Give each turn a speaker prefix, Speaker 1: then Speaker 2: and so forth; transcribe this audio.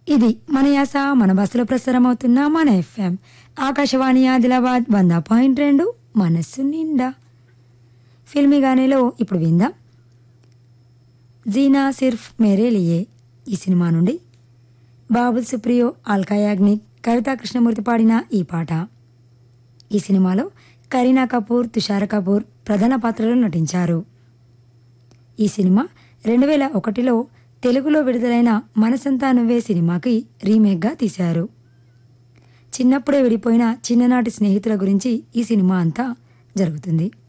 Speaker 1: ఇది మన యాస మన బస్సులో ప్రసారం అవుతున్న మన ఎఫ్ఎం ఆకాశవాణి ఆదిలాబాద్ వంద పాయింట్ రెండు మనస్సు నిండా ఫిల్మీ గానేలో ఇప్పుడు విందాం జీనా సిర్ఫ్ మేరే లియే ఈ సినిమా నుండి బాబుల్ సుప్రియో అల్కా యాగ్నిక్ కవితా కృష్ణమూర్తి పాడిన ఈ పాట ఈ సినిమాలో కరీనా కపూర్ తుషార్ కపూర్ ప్రధాన పాత్రలో నటించారు ఈ సినిమా రెండు వేల ఒకటిలో తెలుగులో విడుదలైన మనసంతా నువ్వే సినిమాకి రీమేక్గా తీశారు చిన్నప్పుడే విడిపోయిన చిన్ననాటి స్నేహితుల గురించి ఈ సినిమా అంతా జరుగుతుంది